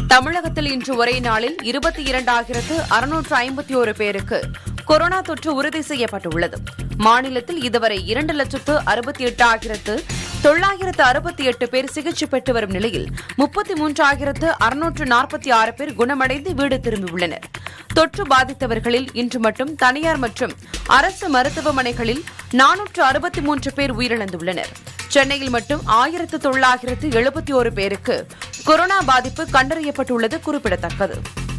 தமிழகத்தில் இன்று ஒரே நாளில் இருபத்தி இரண்டாயிரத்து அறுநூற்று ஐம்பத்தி ஒரு பேருக்கு கொரோனா தொற்று உறுதி செய்யப்பட்டுள்ளது மாநிலத்தில் இதுவரை இரண்டு லட்சத்து அறுபத்தி எட்டாயிரத்து தொள்ளாயிரத்து அறுபத்தி எட்டு பேர் சிகிச்சை பெற்று வரும் நிலையில் முப்பத்தி மூன்றாயிரத்து அறுநூற்று நாற்பத்தி ஆறு பேர் குணமடைந்து வீடு திரும்பியுள்ளனர் தொற்று பாதித்தவர்களில் இன்று மட்டும் தனியார் மற்றும் அரசு மருத்துவமனைகளில் நானூற்று அறுபத்தி மூன்று பேர் உயிரிழந்துள்ளனர் சென்னையில் மட்டும் ஆயிரத்து தொள்ளாயிரத்து எழுபத்தி ஒரு பேருக்கு கொரோனா பாதிப்பு கண்டறியப்பட்டுள்ளது குறிப்பிடத்தக்கது